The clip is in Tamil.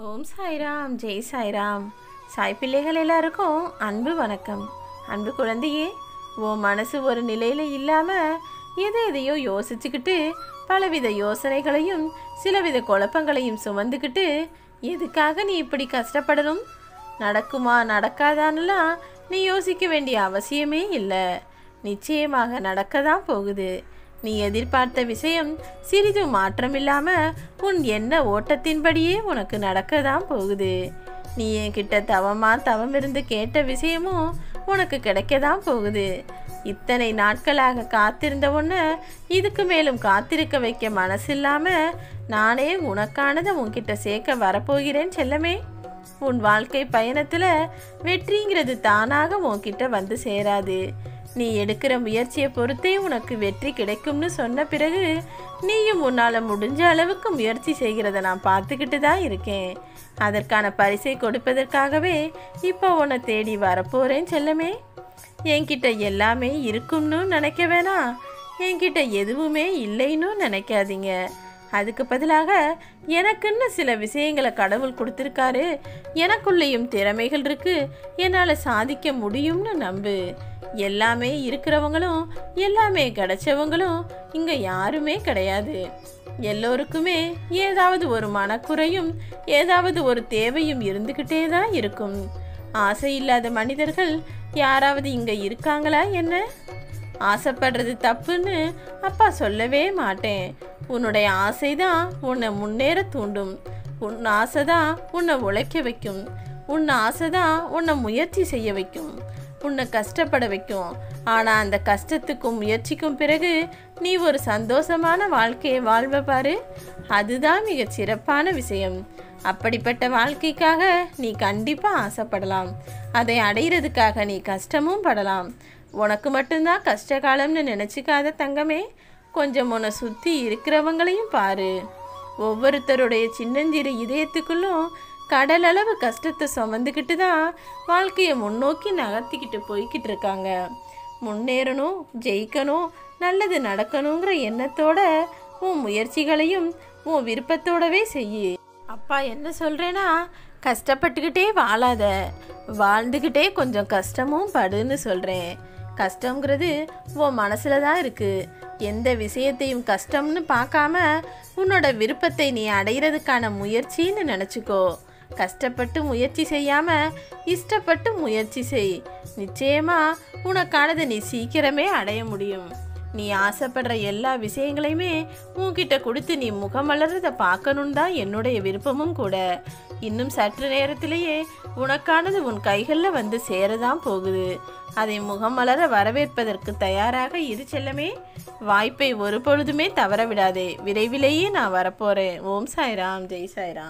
ஓம் சாய்ராம் ஜெய் சாய்ராம் சாய் பிள்ளைகள் எல்லாருக்கும் அன்பு வணக்கம் அன்பு குழந்தையே உன் மனசு ஒரு நிலையில் இல்லாமல் எதை எதையோ யோசிச்சுக்கிட்டு பலவித யோசனைகளையும் சிலவித குழப்பங்களையும் சுமந்துக்கிட்டு எதுக்காக நீ இப்படி கஷ்டப்படணும் நடக்குமா நடக்காதான்னுலாம் நீ யோசிக்க வேண்டிய அவசியமே இல்லை நிச்சயமாக நடக்க தான் போகுது நீ எதிர்பார்த்த விஷயம் சிறிதும் மாற்றமில்லாம உன் எண்ண ஓட்டத்தின்படியே உனக்கு நடக்க தான் போகுது நீ என்கிட்ட தவமா தவம் இருந்து கேட்ட விஷயமும் உனக்கு கிடைக்க தான் போகுது இத்தனை நாட்களாக காத்திருந்த உன்னை இதுக்கு மேலும் காத்திருக்க வைக்க மனசில்லாம நானே உனக்கானதை உன்கிட்ட சேர்க்க வரப்போகிறேன் செல்லமே உன் வாழ்க்கை பயணத்துல வெற்றிங்கிறது தானாக உன்கிட்ட வந்து சேராது நீ எடுக்கிற முயற்சியை பொறுத்தே உனக்கு வெற்றி கிடைக்கும்னு சொன்ன பிறகு நீயும் உன்னால் முடிஞ்ச அளவுக்கு முயற்சி செய்கிறத நான் பார்த்துக்கிட்டு தான் இருக்கேன் அதற்கான பரிசை கொடுப்பதற்காகவே இப்போ உன்னை தேடி வரப்போறேன் செல்லமே என்கிட்ட எல்லாமே இருக்கும்னு நினைக்க வேணாம் என்கிட்ட எதுவுமே இல்லைன்னு நினைக்காதீங்க அதுக்கு பதிலாக எனக்குன்னு சில விஷயங்களை கடவுள் கொடுத்துருக்காரு எனக்குள்ளேயும் திறமைகள் இருக்கு என்னால் சாதிக்க முடியும்னு நம்பு எல்லாமே இருக்கிறவங்களும் எல்லாமே கிடைச்சவங்களும் இங்கே யாருமே கிடையாது எல்லோருக்குமே ஏதாவது ஒரு மனக்குறையும் ஏதாவது ஒரு தேவையும் இருந்துக்கிட்டே தான் இருக்கும் ஆசை இல்லாத மனிதர்கள் யாராவது இங்கே இருக்காங்களா என்ன ஆசைப்படுறது தப்புன்னு அப்பா சொல்லவே மாட்டேன் உன்னுடைய ஆசை தான் உன்னை முன்னேற தூண்டும் உன் ஆசை தான் உன்னை உழைக்க வைக்கும் உன் ஆசை தான் உன்னை முயற்சி செய்ய வைக்கும் உன்னை கஷ்டப்பட வைக்கும் ஆனால் அந்த கஷ்டத்துக்கும் முயற்சிக்கும் பிறகு நீ ஒரு சந்தோஷமான வாழ்க்கையை வாழ்வ பாரு அதுதான் மிகச் சிறப்பான விஷயம் அப்படிப்பட்ட வாழ்க்கைக்காக நீ கண்டிப்பாக ஆசைப்படலாம் அதை அடையிறதுக்காக நீ கஷ்டமும் படலாம் உனக்கு மட்டும்தான் கஷ்ட காலம்னு நினச்சிக்காத தங்கமே கொஞ்சம் உன்னை சுற்றி இருக்கிறவங்களையும் பாரு ஒவ்வொருத்தருடைய சின்னஞ்சிறு இதயத்துக்குள்ளும் கடல் அளவு கஷ்டத்தை சுமந்துக்கிட்டு தான் வாழ்க்கையை முன்னோக்கி நகர்த்திக்கிட்டு போய்கிட்டு இருக்காங்க முன்னேறணும் ஜெயிக்கணும் நல்லது நடக்கணுங்கிற எண்ணத்தோட உன் முயற்சிகளையும் உன் விருப்பத்தோடவே செய்யு அப்பா என்ன சொல்கிறேன்னா கஷ்டப்பட்டுக்கிட்டே வாழாத வாழ்ந்துக்கிட்டே கொஞ்சம் கஷ்டமும் படுன்னு சொல்கிறேன் கஷ்டங்கிறது உன் மனசில் தான் இருக்குது எந்த விஷயத்தையும் கஷ்டம்னு பார்க்காம உன்னோட விருப்பத்தை நீ அடையிறதுக்கான முயற்சின்னு நினச்சிக்கோ கஷ்டப்பட்டு முயற்சி செய்யாம இஷ்டப்பட்டு முயற்சி செய் நிச்சயமா உனக்கானதை நீ சீக்கிரமே அடைய முடியும் நீ ஆசைப்படுற எல்லா விஷயங்களையுமே உன்கிட்ட கொடுத்து நீ முகமலர்றதை பார்க்கணுன்னு தான் என்னுடைய விருப்பமும் கூட இன்னும் சற்று நேரத்திலேயே உனக்கானது உன் கைகளில் வந்து சேரதான் போகுது அதை முகமலர வரவேற்பதற்கு தயாராக இரு செல்லமே வாய்ப்பை ஒரு பொழுதுமே தவற விடாதே விரைவிலேயே நான் வரப்போறேன் ஓம் சாய்ராம் ஜெய் சாய்ராம்